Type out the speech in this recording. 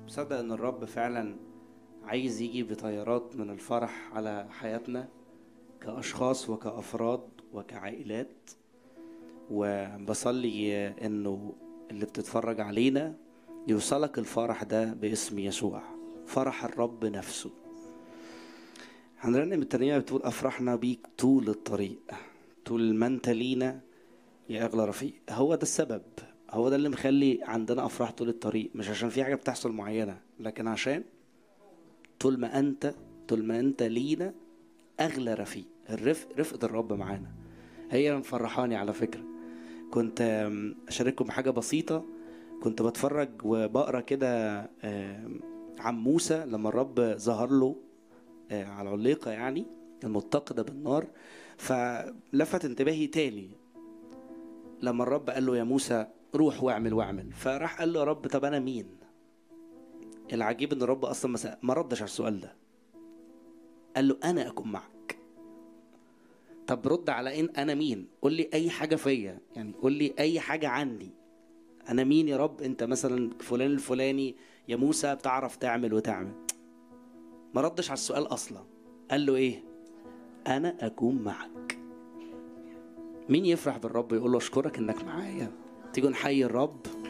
مصدق ان الرب فعلا عايز يجي بطيارات من الفرح على حياتنا كأشخاص وكأفراد وكعائلات وبصلي انه اللي بتتفرج علينا يوصلك الفرح ده باسم يسوع فرح الرب نفسه هنرنم الترنيمة بتقول أفرحنا بيك طول الطريق طول ما أنت لينا يا أغلى رفيق هو ده السبب هو ده اللي مخلي عندنا أفراح طول الطريق مش عشان في حاجة بتحصل معينة لكن عشان طول ما أنت طول ما أنت لينا أغلى رفيق الرفق رفقة الرب معانا هي اللي مفرحاني على فكرة كنت آم، أشارككم بحاجة بسيطة كنت بتفرج وبقرا كده آم، عن موسى لما الرب ظهر له آه، على العليقة يعني المتقدة بالنار فلفت انتباهي تاني لما الرب قال له يا موسى روح واعمل واعمل فراح قال له يا رب طب انا مين العجيب ان الرب اصلا ما سأ- ما ردش على السؤال ده قال له انا اكون معك طب رد على ان انا مين قول لي اي حاجه فيا يعني قول لي اي حاجه عني انا مين يا رب انت مثلا فلان الفلاني يا موسى بتعرف تعمل وتعمل ما ردش على السؤال اصلا قال له ايه انا اكون معك مين يفرح بالرب يقول له اشكرك انك معايا تيجوا نحيي الرب